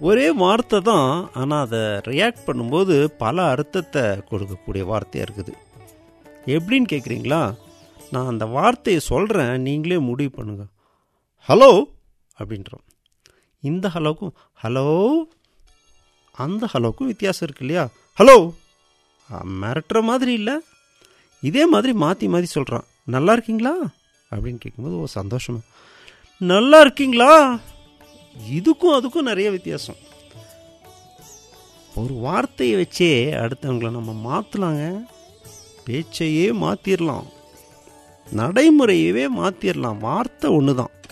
ஒரே வார்த்தை தான் ஆனால் அதை ரியாக்ட் பண்ணும்போது பல அர்த்தத்தை கொடுக்கக்கூடிய வார்த்தையாக இருக்குது எப்படின்னு கேட்குறீங்களா நான் அந்த வார்த்தையை சொல்கிறேன் நீங்களே முடிவு பண்ணுங்க ஹலோ அப்படின்றோம் இந்த ஹலோக்கும் ஹலோ அந்த ஹலோக்கும் வித்தியாசம் இருக்கு இல்லையா ஹலோ மிரட்டுற மாதிரி இல்லை இதே மாதிரி மாற்றி மாற்றி சொல்கிறான் நல்லா இருக்கீங்களா அப்படின்னு கேட்கும்போது ஓ சந்தோஷமா நல்லா இருக்கீங்களா இதுக்கும் அதுக்கும் நிறைய வித்தியாசம் ஒரு வார்த்தையை வச்சே அடுத்தவங்கள நம்ம மாற்றலாங்க பேச்சையே மாற்றிடலாம் நடைமுறையவே மாற்றிடலாம் வார்த்தை ஒன்று தான்